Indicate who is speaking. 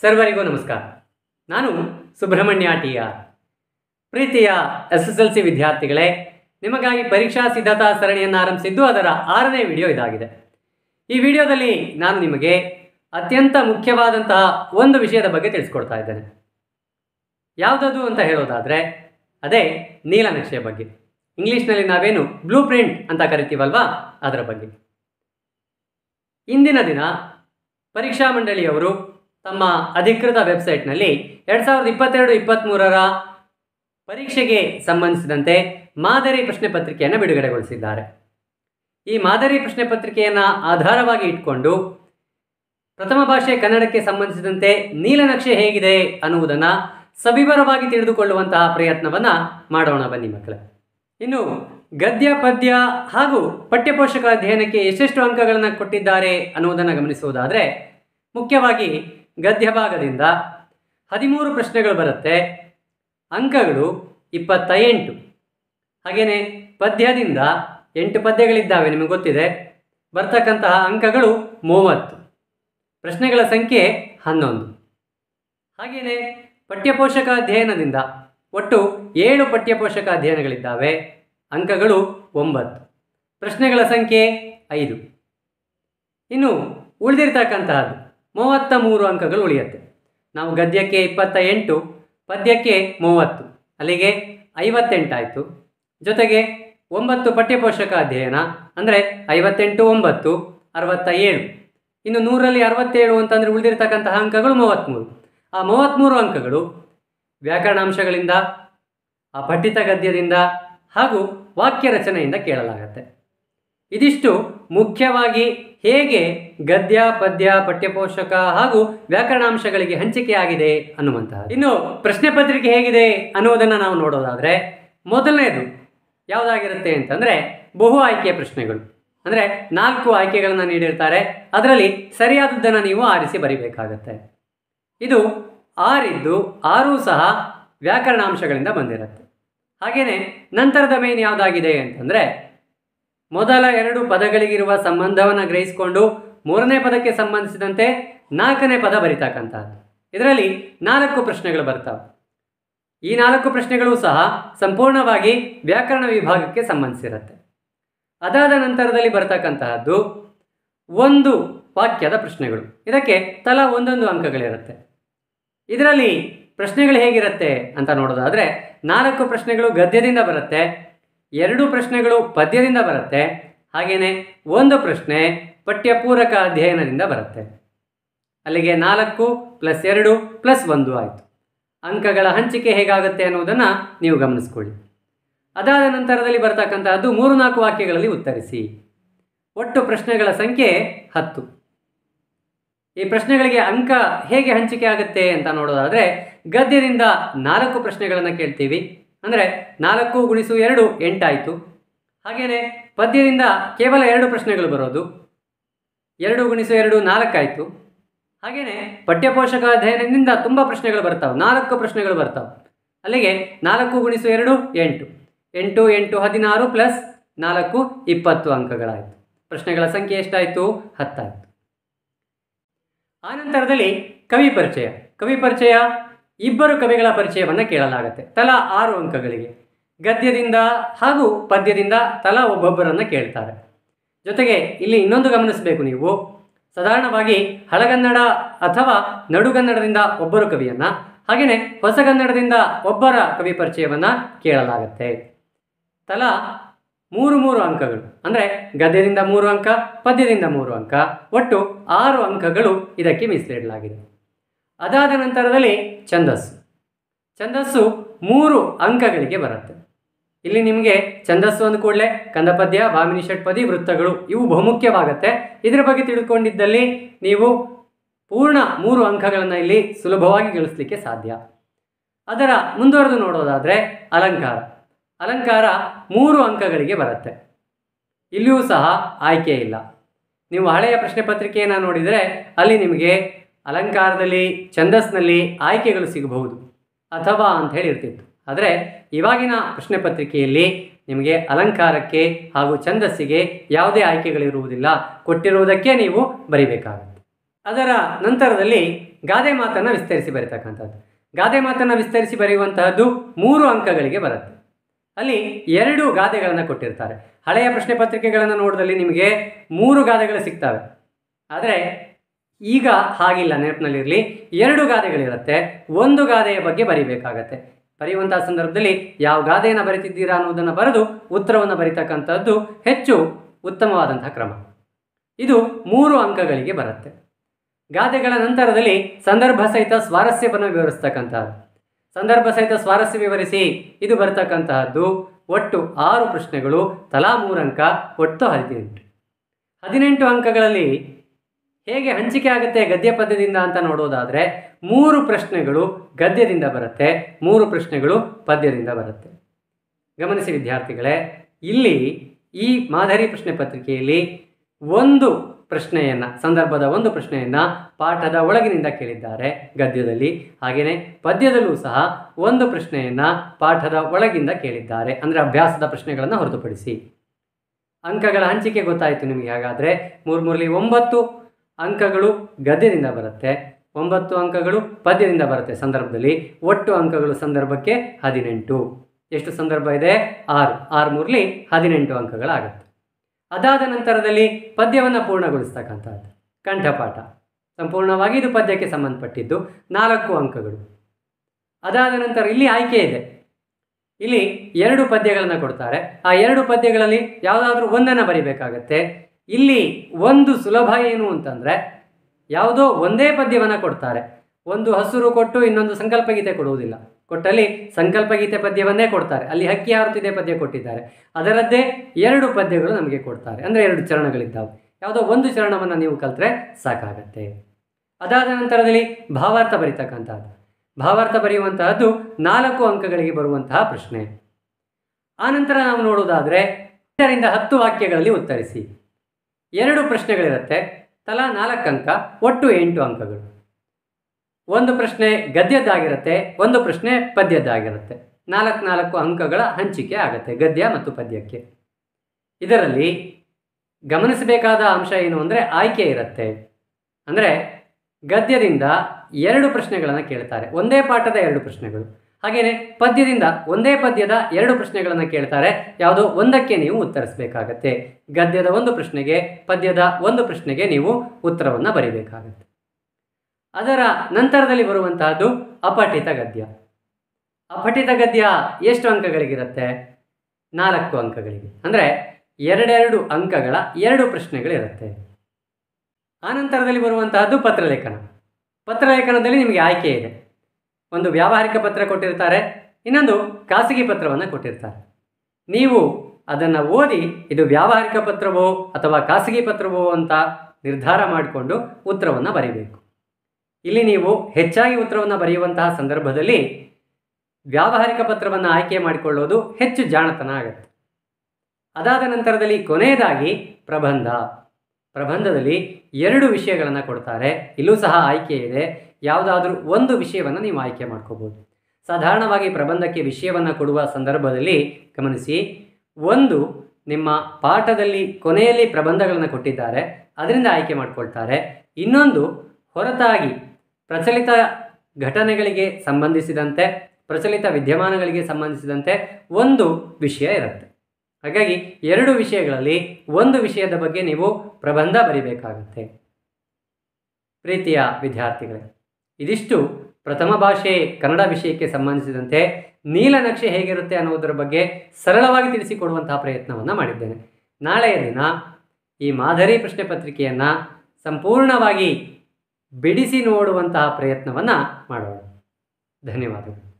Speaker 1: ಸರ್ವರಿಗೂ ನಮಸ್ಕಾರ ನಾನು ಸುಬ್ರಹ್ಮಣ್ಯ ಟಿ ಆರ್ ಪ್ರೀತಿಯ ಎಸ್ ಎಸ್ ಎಲ್ ಸಿ ವಿದ್ಯಾರ್ಥಿಗಳೇ ನಿಮಗಾಗಿ ಪರೀಕ್ಷಾ ಸಿದ್ಧತಾ ಸರಣಿಯನ್ನು ಆರಂಭಿಸಿದ್ದು ಅದರ ಆರನೇ ವಿಡಿಯೋ ಇದಾಗಿದೆ ಈ ವಿಡಿಯೋದಲ್ಲಿ ನಾನು ನಿಮಗೆ ಅತ್ಯಂತ ಮುಖ್ಯವಾದಂತಹ ಒಂದು ವಿಷಯದ ಬಗ್ಗೆ ತಿಳಿಸ್ಕೊಡ್ತಾ ಇದ್ದೇನೆ ಯಾವುದದು ಅಂತ ಹೇಳೋದಾದರೆ ಅದೇ ನೀಲನಕ್ಷೆಯ ಬಗ್ಗೆ ಇಂಗ್ಲೀಷ್ನಲ್ಲಿ ನಾವೇನು ಬ್ಲೂ ಪ್ರಿಂಟ್ ಅಂತ ಕರಿತೀವಲ್ವಾ ಅದರ ಬಗ್ಗೆ ಇಂದಿನ ದಿನ ಪರೀಕ್ಷಾ ಮಂಡಳಿಯವರು ತಮ್ಮ ಅಧಿಕೃತ ವೆಬ್ಸೈಟ್ನಲ್ಲಿ ಎರಡು ಸಾವಿರದ ಇಪ್ಪತ್ತೆರಡು ಇಪ್ಪತ್ತ್ಮೂರರ ಪರೀಕ್ಷೆಗೆ ಸಂಬಂಧಿಸಿದಂತೆ ಮಾದರಿ ಪ್ರಶ್ನೆ ಪತ್ರಿಕೆಯನ್ನು ಬಿಡುಗಡೆಗೊಳಿಸಿದ್ದಾರೆ ಈ ಮಾದರಿ ಪ್ರಶ್ನೆ ಪತ್ರಿಕೆಯನ್ನು ಆಧಾರವಾಗಿ ಇಟ್ಕೊಂಡು ಪ್ರಥಮ ಭಾಷೆ ಕನ್ನಡಕ್ಕೆ ಸಂಬಂಧಿಸಿದಂತೆ ನೀಲನಕ್ಷೆ ಹೇಗಿದೆ ಅನ್ನುವುದನ್ನು ಸವಿವರವಾಗಿ ತಿಳಿದುಕೊಳ್ಳುವಂತಹ ಪ್ರಯತ್ನವನ್ನು ಮಾಡೋಣ ಬನ್ನಿ ಮಕ್ಕಳೇ ಇನ್ನು ಗದ್ಯ ಪದ್ಯ ಹಾಗೂ ಪಠ್ಯಪೋಷಕ ಅಧ್ಯಯನಕ್ಕೆ ಎಷ್ಟೆಷ್ಟು ಅಂಕಗಳನ್ನು ಕೊಟ್ಟಿದ್ದಾರೆ ಅನ್ನುವುದನ್ನು ಗಮನಿಸುವುದಾದರೆ ಮುಖ್ಯವಾಗಿ ಗದ್ಯ ಭಾಗದಿಂದ ಹದಿಮೂರು ಪ್ರಶ್ನೆಗಳು ಬರುತ್ತೆ ಅಂಕಗಳು ಇಪ್ಪತ್ತ ಎಂಟು ಹಾಗೆಯೇ ಪದ್ಯದಿಂದ ಎಂಟು ಪದ್ಯಗಳಿದ್ದಾವೆ ನಿಮಗೆ ಗೊತ್ತಿದೆ ಬರ್ತಕ್ಕಂತಹ ಅಂಕಗಳು ಮೂವತ್ತು ಪ್ರಶ್ನೆಗಳ ಸಂಖ್ಯೆ ಹನ್ನೊಂದು ಹಾಗೆಯೇ ಪಠ್ಯಪೋಷಕ ಅಧ್ಯಯನದಿಂದ ಒಟ್ಟು ಏಳು ಪಠ್ಯಪೋಷಕ ಅಧ್ಯಯನಗಳಿದ್ದಾವೆ ಅಂಕಗಳು ಒಂಬತ್ತು ಪ್ರಶ್ನೆಗಳ ಸಂಖ್ಯೆ ಐದು ಇನ್ನು ಉಳಿದಿರ್ತಕ್ಕಂತಹದ್ದು ಮೂವತ್ತ ಮೂರು ಅಂಕಗಳು ಉಳಿಯುತ್ತೆ ನಾವು ಗದ್ಯಕ್ಕೆ ಇಪ್ಪತ್ತ ಎಂಟು ಪದ್ಯಕ್ಕೆ ಮೂವತ್ತು ಅಲ್ಲಿಗೆ ಐವತ್ತೆಂಟಾಯಿತು ಜೊತೆಗೆ ಒಂಬತ್ತು ಪಠ್ಯಪೋಷಕ ಅಧ್ಯಯನ ಅಂದರೆ ಐವತ್ತೆಂಟು ಒಂಬತ್ತು ಅರವತ್ತ ಏಳು ಇನ್ನು ನೂರಲ್ಲಿ ಅರವತ್ತೇಳು ಅಂತಂದರೆ ಉಳಿದಿರ್ತಕ್ಕಂತಹ ಅಂಕಗಳು ಮೂವತ್ತ್ಮೂರು ಆ ಮೂವತ್ತ್ಮೂರು ಅಂಕಗಳು ವ್ಯಾಕರಣಾಂಶಗಳಿಂದ ಆ ಪಠಿತ ಗದ್ಯದಿಂದ ಹಾಗೂ ವಾಕ್ಯ ರಚನೆಯಿಂದ ಕೇಳಲಾಗತ್ತೆ ಇದಿಷ್ಟು ಮುಖ್ಯವಾಗಿ ಹೇಗೆ ಗದ್ಯ ಪದ್ಯ ಪಠ್ಯಪೋಷಕ ಹಾಗೂ ವ್ಯಾಕರಣಾಂಶಗಳಿಗೆ ಹಂಚಿಕೆಯಾಗಿದೆ ಅನ್ನುವಂತಹ ಇನ್ನು ಪ್ರಶ್ನೆ ಪತ್ರಿಕೆ ಹೇಗಿದೆ ಅನ್ನುವುದನ್ನು ನಾವು ನೋಡೋದಾದರೆ ಮೊದಲನೇದು ಯಾವುದಾಗಿರುತ್ತೆ ಅಂತಂದರೆ ಬಹು ಆಯ್ಕೆಯ ಪ್ರಶ್ನೆಗಳು ಅಂದರೆ ನಾಲ್ಕು ಆಯ್ಕೆಗಳನ್ನು ನೀಡಿರ್ತಾರೆ ಅದರಲ್ಲಿ ಸರಿಯಾದದ್ದನ್ನು ನೀವು ಆರಿಸಿ ಬರಿಬೇಕಾಗತ್ತೆ ಇದು ಆರಿದ್ದು ಆರೂ ಸಹ ವ್ಯಾಕರಣಾಂಶಗಳಿಂದ ಬಂದಿರುತ್ತೆ ಹಾಗೆಯೇ ನಂತರದ ಮೇನ್ ಯಾವುದಾಗಿದೆ ಅಂತಂದರೆ ಮೊದಲ ಎರಡು ಪದಗಳಿಗಿರುವ ಸಂಬಂಧವನ್ನು ಗ್ರಹಿಸಿಕೊಂಡು ಮೂರನೇ ಪದಕ್ಕೆ ಸಂಬಂಧಿಸಿದಂತೆ ನಾಲ್ಕನೇ ಪದ ಬರಿತಕ್ಕಂಥದ್ದು ಇದರಲ್ಲಿ ನಾಲ್ಕು ಪ್ರಶ್ನೆಗಳು ಬರ್ತವೆ ಈ ನಾಲ್ಕು ಪ್ರಶ್ನೆಗಳು ಸಹ ಸಂಪೂರ್ಣವಾಗಿ ವ್ಯಾಕರಣ ವಿಭಾಗಕ್ಕೆ ಸಂಬಂಧಿಸಿರುತ್ತೆ ಅದಾದ ನಂತರದಲ್ಲಿ ಬರ್ತಕ್ಕಂತಹದ್ದು ಒಂದು ವಾಕ್ಯದ ಪ್ರಶ್ನೆಗಳು ಇದಕ್ಕೆ ತಲಾ ಒಂದೊಂದು ಅಂಕಗಳಿರುತ್ತೆ ಇದರಲ್ಲಿ ಪ್ರಶ್ನೆಗಳು ಹೇಗಿರುತ್ತೆ ಅಂತ ನೋಡೋದಾದರೆ ನಾಲ್ಕು ಪ್ರಶ್ನೆಗಳು ಗದ್ಯದಿಂದ ಬರುತ್ತೆ ಎರಡು ಪ್ರಶ್ನೆಗಳು ಪದ್ಯದಿಂದ ಬರುತ್ತೆ ಹಾಗೆಯೇ ಒಂದು ಪ್ರಶ್ನೆ ಪಠ್ಯಪೂರಕ ಅಧ್ಯಯನದಿಂದ ಬರುತ್ತೆ ಅಲ್ಲಿಗೆ ನಾಲ್ಕು ಪ್ಲಸ್ ಎರಡು ಪ್ಲಸ್ ಒಂದು ಆಯಿತು ಅಂಕಗಳ ಹಂಚಿಕೆ ಹೇಗಾಗುತ್ತೆ ಅನ್ನೋದನ್ನು ನೀವು ಗಮನಿಸ್ಕೊಳ್ಳಿ ಅದಾದ ನಂತರದಲ್ಲಿ ಬರ್ತಕ್ಕಂತಹದ್ದು ಮೂರು ನಾಲ್ಕು ವಾಕ್ಯಗಳಲ್ಲಿ ಉತ್ತರಿಸಿ ಒಟ್ಟು ಪ್ರಶ್ನೆಗಳ ಸಂಖ್ಯೆ ಹತ್ತು ಈ ಪ್ರಶ್ನೆಗಳಿಗೆ ಅಂಕ ಹೇಗೆ ಹಂಚಿಕೆ ಆಗುತ್ತೆ ಅಂತ ನೋಡೋದಾದರೆ ಗದ್ಯದಿಂದ ನಾಲ್ಕು ಪ್ರಶ್ನೆಗಳನ್ನು ಕೇಳ್ತೀವಿ ಅಂದರೆ ನಾಲ್ಕು ಗುಣಿಸು ಎರಡು ಎಂಟಾಯಿತು ಹಾಗೆಯೇ ಪದ್ಯದಿಂದ ಕೇವಲ ಎರಡು ಪ್ರಶ್ನೆಗಳು ಬರೋದು ಎರಡು ಗುಣಿಸು ಎರಡು ನಾಲ್ಕಾಯಿತು ಹಾಗೆಯೇ ಪಠ್ಯಪೋಷಕ ಅಧ್ಯಯನದಿಂದ ತುಂಬ ಪ್ರಶ್ನೆಗಳು ಬರ್ತಾವೆ ನಾಲ್ಕು ಪ್ರಶ್ನೆಗಳು ಬರ್ತಾವೆ ಅಲ್ಲಿಗೆ ನಾಲ್ಕು ಗುಣಿಸು ಎರಡು ಎಂಟು ಎಂಟು ಎಂಟು ಹದಿನಾರು ಪ್ಲಸ್ ನಾಲ್ಕು ಇಪ್ಪತ್ತು ಅಂಕಗಳಾಯಿತು ಪ್ರಶ್ನೆಗಳ ಸಂಖ್ಯೆ ಎಷ್ಟಾಯಿತು ಹತ್ತಾಯಿತು ಆನಂತರದಲ್ಲಿ ಕವಿ ಪರಿಚಯ ಕವಿ ಪರಿಚಯ ಇಬ್ಬರು ಕವಿಗಳ ಪರಿಚಯವನ್ನು ಕೇಳಲಾಗುತ್ತೆ ತಲಾ ಆರು ಅಂಕಗಳಿಗೆ ಗದ್ಯದಿಂದ ಹಾಗೂ ಪದ್ಯದಿಂದ ತಲಾ ಒಬ್ಬೊಬ್ಬರನ್ನು ಕೇಳ್ತಾರೆ ಜೊತೆಗೆ ಇಲ್ಲಿ ಇನ್ನೊಂದು ಗಮನಿಸಬೇಕು ನೀವು ಸಾಧಾರಣವಾಗಿ ಹಳಗನ್ನಡ ಅಥವಾ ನಡುಗನ್ನಡದಿಂದ ಒಬ್ಬರು ಕವಿಯನ್ನು ಹಾಗೆಯೇ ಹೊಸಗನ್ನಡದಿಂದ ಒಬ್ಬರ ಕವಿ ಪರಿಚಯವನ್ನು ಕೇಳಲಾಗುತ್ತೆ ತಲಾ ಮೂರು ಮೂರು ಅಂಕಗಳು ಅಂದರೆ ಗದ್ಯದಿಂದ ಮೂರು ಅಂಕ ಪದ್ಯದಿಂದ ಮೂರು ಅಂಕ ಒಟ್ಟು ಆರು ಅಂಕಗಳು ಇದಕ್ಕೆ ಮೀಸಲಿಡಲಾಗಿದೆ ಅದಾದ ನಂತರದಲ್ಲಿ ಛಂದಸ್ಸು ಛಂದಸ್ಸು ಮೂರು ಅಂಕಗಳಿಗೆ ಬರುತ್ತೆ ಇಲ್ಲಿ ನಿಮಗೆ ಛಂದಸ್ಸು ಅಂದ ಕೂಡಲೇ ಕಂದಪದ್ಯ ಭಾಮಿನಿ ಷಟ್ಪದಿ ವೃತ್ತಗಳು ಇವು ಬಹುಮುಖ್ಯವಾಗುತ್ತೆ ಇದರ ಬಗ್ಗೆ ತಿಳ್ಕೊಂಡಿದ್ದಲ್ಲಿ ನೀವು ಪೂರ್ಣ ಮೂರು ಅಂಕಗಳನ್ನು ಇಲ್ಲಿ ಸುಲಭವಾಗಿ ಗಳಿಸಲಿಕ್ಕೆ ಸಾಧ್ಯ ಅದರ ಮುಂದುವರೆದು ನೋಡೋದಾದರೆ ಅಲಂಕಾರ ಅಲಂಕಾರ ಮೂರು ಅಂಕಗಳಿಗೆ ಬರುತ್ತೆ ಇಲ್ಲಿಯೂ ಸಹ ಆಯ್ಕೆ ಇಲ್ಲ ನೀವು ಹಳೆಯ ಪ್ರಶ್ನೆ ಪತ್ರಿಕೆಯನ್ನು ನೋಡಿದರೆ ಅಲ್ಲಿ ನಿಮಗೆ ಅಲಂಕಾರದಲ್ಲಿ ಛಂದಸ್ನಲ್ಲಿ ಆಯ್ಕೆಗಳು ಸಿಗಬಹುದು ಅಥವಾ ಅಂತ ಹೇಳಿರ್ತಿತ್ತು ಆದರೆ ಇವಾಗಿನ ಪ್ರಶ್ನೆ ಪತ್ರಿಕೆಯಲ್ಲಿ ನಿಮಗೆ ಅಲಂಕಾರಕ್ಕೆ ಹಾಗೂ ಛಂದಸ್ಸಿಗೆ ಯಾವುದೇ ಆಯ್ಕೆಗಳಿರುವುದಿಲ್ಲ ಕೊಟ್ಟಿರುವುದಕ್ಕೆ ನೀವು ಬರಿಬೇಕಾಗುತ್ತೆ ಅದರ ನಂತರದಲ್ಲಿ ಗಾದೆ ಮಾತನ್ನು ವಿಸ್ತರಿಸಿ ಬರೀತಕ್ಕಂಥದ್ದು ಗಾದೆ ಮಾತನ್ನು ವಿಸ್ತರಿಸಿ ಬರೆಯುವಂತಹದ್ದು ಮೂರು ಅಂಕಗಳಿಗೆ ಬರುತ್ತೆ ಅಲ್ಲಿ ಎರಡು ಗಾದೆಗಳನ್ನು ಕೊಟ್ಟಿರ್ತಾರೆ ಹಳೆಯ ಪ್ರಶ್ನೆ ಪತ್ರಿಕೆಗಳನ್ನು ನೋಡಿದಲ್ಲಿ ನಿಮಗೆ ಮೂರು ಗಾದೆಗಳು ಸಿಗ್ತವೆ ಆದರೆ ಈಗ ಹಾಗಿಲ್ಲ ನೆನಪಿನಲ್ಲಿರಲಿ ಎರಡು ಗಾದೆಗಳಿರುತ್ತೆ ಒಂದು ಗಾದೆಯ ಬಗ್ಗೆ ಬರಿಬೇಕಾಗತ್ತೆ ಬರೆಯುವಂತಹ ಸಂದರ್ಭದಲ್ಲಿ ಯಾವ ಗಾದೆಯನ್ನು ಬರಿತಿದ್ದೀರಾ ಅನ್ನೋದನ್ನು ಬರೆದು ಉತ್ತರವನ್ನು ಬರಿತಕ್ಕಂಥದ್ದು ಹೆಚ್ಚು ಉತ್ತಮವಾದಂತಹ ಕ್ರಮ ಇದು ಮೂರು ಅಂಕಗಳಿಗೆ ಬರುತ್ತೆ ಗಾದೆಗಳ ನಂತರದಲ್ಲಿ ಸಂದರ್ಭ ಸಹಿತ ಸ್ವಾರಸ್ಯವನ್ನು ವಿವರಿಸ್ತಕ್ಕಂತಹದ್ದು ಸಂದರ್ಭ ಸಹಿತ ಸ್ವಾರಸ್ಯ ವಿವರಿಸಿ ಇದು ಬರ್ತಕ್ಕಂತಹದ್ದು ಒಟ್ಟು ಆರು ಪ್ರಶ್ನೆಗಳು ತಲಾ ಮೂರು ಅಂಕ ಒಟ್ಟು ಹದಿನೆಂಟು ಹದಿನೆಂಟು ಅಂಕಗಳಲ್ಲಿ ಹೇಗೆ ಹಂಚಿಕೆ ಆಗುತ್ತೆ ಗದ್ಯ ಪದ್ಯದಿಂದ ಅಂತ ನೋಡೋದಾದರೆ ಮೂರು ಪ್ರಶ್ನೆಗಳು ಗದ್ಯದಿಂದ ಬರುತ್ತೆ ಮೂರು ಪ್ರಶ್ನೆಗಳು ಪದ್ಯದಿಂದ ಬರುತ್ತೆ ಗಮನಿಸಿ ವಿದ್ಯಾರ್ಥಿಗಳೇ ಇಲ್ಲಿ ಈ ಮಾದರಿ ಪ್ರಶ್ನೆ ಪತ್ರಿಕೆಯಲ್ಲಿ ಒಂದು ಪ್ರಶ್ನೆಯನ್ನು ಸಂದರ್ಭದ ಒಂದು ಪ್ರಶ್ನೆಯನ್ನು ಪಾಠದ ಒಳಗಿನಿಂದ ಕೇಳಿದ್ದಾರೆ ಗದ್ಯದಲ್ಲಿ ಹಾಗೆಯೇ ಪದ್ಯದಲ್ಲೂ ಸಹ ಒಂದು ಪ್ರಶ್ನೆಯನ್ನು ಪಾಠದ ಒಳಗಿಂದ ಕೇಳಿದ್ದಾರೆ ಅಂದರೆ ಅಭ್ಯಾಸದ ಪ್ರಶ್ನೆಗಳನ್ನು ಹೊರತುಪಡಿಸಿ ಅಂಕಗಳ ಹಂಚಿಕೆ ಗೊತ್ತಾಯಿತು ನಿಮಗೆ ಹಾಗಾದರೆ ಮೂರು ಮೂರಲಿ ಒಂಬತ್ತು ಅಂಕಗಳು ಗದ್ಯದಿಂದ ಬರುತ್ತೆ ಒಂಬತ್ತು ಅಂಕಗಳು ಪದ್ಯದಿಂದ ಬರುತ್ತೆ ಸಂದರ್ಭದಲ್ಲಿ ಒಟ್ಟು ಅಂಕಗಳು ಸಂದರ್ಭಕ್ಕೆ ಹದಿನೆಂಟು ಎಷ್ಟು ಸಂದರ್ಭ ಇದೆ ಆರು ಆರು ಮೂರಲಿ ಹದಿನೆಂಟು ಅಂಕಗಳಾಗುತ್ತೆ ಅದಾದ ನಂತರದಲ್ಲಿ ಪದ್ಯವನ್ನು ಪೂರ್ಣಗೊಳಿಸ್ತಕ್ಕಂಥದ್ದು ಕಂಠಪಾಠ ಸಂಪೂರ್ಣವಾಗಿ ಇದು ಪದ್ಯಕ್ಕೆ ಸಂಬಂಧಪಟ್ಟಿದ್ದು ನಾಲ್ಕು ಅಂಕಗಳು ಅದಾದ ನಂತರ ಇಲ್ಲಿ ಆಯ್ಕೆ ಇದೆ ಇಲ್ಲಿ ಎರಡು ಪದ್ಯಗಳನ್ನು ಕೊಡ್ತಾರೆ ಆ ಎರಡು ಪದ್ಯಗಳಲ್ಲಿ ಯಾವುದಾದ್ರೂ ಒಂದನ್ನು ಬರಿಬೇಕಾಗತ್ತೆ ಇಲ್ಲಿ ಒಂದು ಸುಲಭ ಏನು ಅಂತಂದರೆ ಯಾವುದೋ ಒಂದೇ ಪದ್ಯವನ್ನು ಕೊಡ್ತಾರೆ ಒಂದು ಹಸುರು ಕೊಟ್ಟು ಇನ್ನೊಂದು ಸಂಕಲ್ಪ ಗೀತೆ ಕೊಡುವುದಿಲ್ಲ ಕೊಟ್ಟಲ್ಲಿ ಸಂಕಲ್ಪ ಗೀತೆ ಪದ್ಯವನ್ನೇ ಕೊಡ್ತಾರೆ ಅಲ್ಲಿ ಹಕ್ಕಿ ಹಾರುತ್ತಿದೆ ಪದ್ಯ ಕೊಟ್ಟಿದ್ದಾರೆ ಅದರದ್ದೇ ಎರಡು ಪದ್ಯಗಳು ನಮಗೆ ಕೊಡ್ತಾರೆ ಅಂದರೆ ಎರಡು ಚರಣಗಳಿದ್ದಾವೆ ಯಾವುದೋ ಒಂದು ಚರಣವನ್ನು ನೀವು ಕಲ್ತ್ರೆ ಸಾಕಾಗತ್ತೆ ಅದಾದ ನಂತರದಲ್ಲಿ ಭಾವಾರ್ಥ ಬರೀತಕ್ಕಂಥದ್ದು ಭಾವಾರ್ಥ ಬರೆಯುವಂತಹದ್ದು ನಾಲ್ಕು ಅಂಕಗಳಿಗೆ ಬರುವಂತಹ ಪ್ರಶ್ನೆ ಆನಂತರ ನಾವು ನೋಡೋದಾದರೆ ಎಂಟರಿಂದ ಹತ್ತು ವಾಕ್ಯಗಳಲ್ಲಿ ಉತ್ತರಿಸಿ ಎರಡು ಪ್ರಶ್ನೆಗಳಿರುತ್ತೆ ತಲಾ ನಾಲ್ಕು ಅಂಕ ಒಟ್ಟು ಎಂಟು ಅಂಕಗಳು ಒಂದು ಪ್ರಶ್ನೆ ಗದ್ಯದ್ದಾಗಿರುತ್ತೆ ಒಂದು ಪ್ರಶ್ನೆ ಪದ್ಯದ್ದಾಗಿರುತ್ತೆ ನಾಲ್ಕು ನಾಲ್ಕು ಅಂಕಗಳ ಹಂಚಿಕೆ ಆಗುತ್ತೆ ಗದ್ಯ ಮತ್ತು ಪದ್ಯಕ್ಕೆ ಇದರಲ್ಲಿ ಗಮನಿಸಬೇಕಾದ ಅಂಶ ಏನು ಅಂದರೆ ಆಯ್ಕೆ ಇರುತ್ತೆ ಅಂದರೆ ಗದ್ಯದಿಂದ ಎರಡು ಪ್ರಶ್ನೆಗಳನ್ನು ಕೇಳ್ತಾರೆ ಒಂದೇ ಪಾಠದ ಎರಡು ಪ್ರಶ್ನೆಗಳು ಹಾಗೆಯೇ ಪದ್ಯದಿಂದ ಒಂದೇ ಪದ್ಯದ ಎರಡು ಪ್ರಶ್ನೆಗಳನ್ನು ಕೇಳ್ತಾರೆ ಯಾವುದೋ ಒಂದಕ್ಕೆ ನೀವು ಉತ್ತರಿಸಬೇಕಾಗತ್ತೆ ಗದ್ಯದ ಒಂದು ಪ್ರಶ್ನೆಗೆ ಪದ್ಯದ ಒಂದು ಪ್ರಶ್ನೆಗೆ ನೀವು ಉತ್ತರವನ್ನು ಬರೀಬೇಕಾಗತ್ತೆ ಅದರ ನಂತರದಲ್ಲಿ ಬರುವಂತಹದ್ದು ಅಪಠಿತ ಗದ್ಯ ಅಪಠಿತ ಗದ್ಯ ಎಷ್ಟು ಅಂಕಗಳಿಗಿರುತ್ತೆ ನಾಲ್ಕು ಅಂಕಗಳಿಗೆ ಅಂದರೆ ಎರಡೆರಡು ಅಂಕಗಳ ಎರಡು ಪ್ರಶ್ನೆಗಳಿರುತ್ತೆ ಆನಂತರದಲ್ಲಿ ಬರುವಂತಹದ್ದು ಪತ್ರಲೇಖನ ಪತ್ರಲೇಖನದಲ್ಲಿ ನಿಮಗೆ ಆಯ್ಕೆ ಇದೆ ಒಂದು ವ್ಯಾವಹಾರಿಕ ಪತ್ರ ಕೊಟ್ಟಿರ್ತಾರೆ ಇನ್ನೊಂದು ಖಾಸಗಿ ಪತ್ರವನ್ನು ಕೊಟ್ಟಿರ್ತಾರೆ ನೀವು ಅದನ್ನು ಓದಿ ಇದು ವ್ಯಾವಹಾರಿಕ ಪತ್ರವೋ ಅಥವಾ ಖಾಸಗಿ ಪತ್ರವೋ ಅಂತ ನಿರ್ಧಾರ ಮಾಡಿಕೊಂಡು ಉತ್ತರವನ್ನು ಬರೀಬೇಕು ಇಲ್ಲಿ ನೀವು ಹೆಚ್ಚಾಗಿ ಉತ್ತರವನ್ನು ಬರೆಯುವಂತಹ ಸಂದರ್ಭದಲ್ಲಿ ವ್ಯಾವಹಾರಿಕ ಪತ್ರವನ್ನು ಆಯ್ಕೆ ಮಾಡಿಕೊಳ್ಳೋದು ಹೆಚ್ಚು ಜಾಣತನ ಆಗುತ್ತೆ ಅದಾದ ನಂತರದಲ್ಲಿ ಕೊನೆಯದಾಗಿ ಪ್ರಬಂಧ ಪ್ರಬಂಧದಲ್ಲಿ ಎರಡು ವಿಷಯಗಳನ್ನು ಕೊಡ್ತಾರೆ ಇಲ್ಲೂ ಸಹ ಆಯ್ಕೆ ಇದೆ ಯಾವುದಾದ್ರೂ ಒಂದು ವಿಷಯವನ್ನು ನೀವು ಆಯ್ಕೆ ಮಾಡ್ಕೋಬೋದು ಸಾಧಾರಣವಾಗಿ ಪ್ರಬಂಧಕ್ಕೆ ವಿಷಯವನ್ನು ಕೊಡುವ ಸಂದರ್ಭದಲ್ಲಿ ಗಮನಿಸಿ ಒಂದು ನಿಮ್ಮ ಪಾಠದಲ್ಲಿ ಕೊನೆಯಲ್ಲಿ ಪ್ರಬಂಧಗಳನ್ನು ಕೊಟ್ಟಿದ್ದಾರೆ ಅದರಿಂದ ಆಯ್ಕೆ ಮಾಡ್ಕೊಳ್ತಾರೆ ಇನ್ನೊಂದು ಹೊರತಾಗಿ ಪ್ರಚಲಿತ ಘಟನೆಗಳಿಗೆ ಸಂಬಂಧಿಸಿದಂತೆ ಪ್ರಚಲಿತ ವಿದ್ಯಮಾನಗಳಿಗೆ ಸಂಬಂಧಿಸಿದಂತೆ ಒಂದು ವಿಷಯ ಇರುತ್ತೆ ಹಾಗಾಗಿ ಎರಡು ವಿಷಯಗಳಲ್ಲಿ ಒಂದು ವಿಷಯದ ಬಗ್ಗೆ ನೀವು ಪ್ರಬಂಧ ಬರಿಬೇಕಾಗುತ್ತೆ ಪ್ರೀತಿಯ ವಿದ್ಯಾರ್ಥಿಗಳೇ ಇದಿಷ್ಟು ಪ್ರಥಮ ಭಾಷೆ ಕನ್ನಡ ವಿಷಯಕ್ಕೆ ಸಂಬಂಧಿಸಿದಂತೆ ನೀಲನಕ್ಷೆ ಹೇಗಿರುತ್ತೆ ಅನ್ನೋದರ ಬಗ್ಗೆ ಸರಳವಾಗಿ ತಿಳಿಸಿಕೊಡುವಂತಹ ಪ್ರಯತ್ನವನ್ನು ಮಾಡಿದ್ದೇನೆ ನಾಳೆಯ ದಿನ ಈ ಮಾದರಿ ಪ್ರಶ್ನೆ ಪತ್ರಿಕೆಯನ್ನು ಸಂಪೂರ್ಣವಾಗಿ ಬಿಡಿಸಿ ನೋಡುವಂತಹ ಪ್ರಯತ್ನವನ್ನು ಮಾಡೋಣ ಧನ್ಯವಾದಗಳು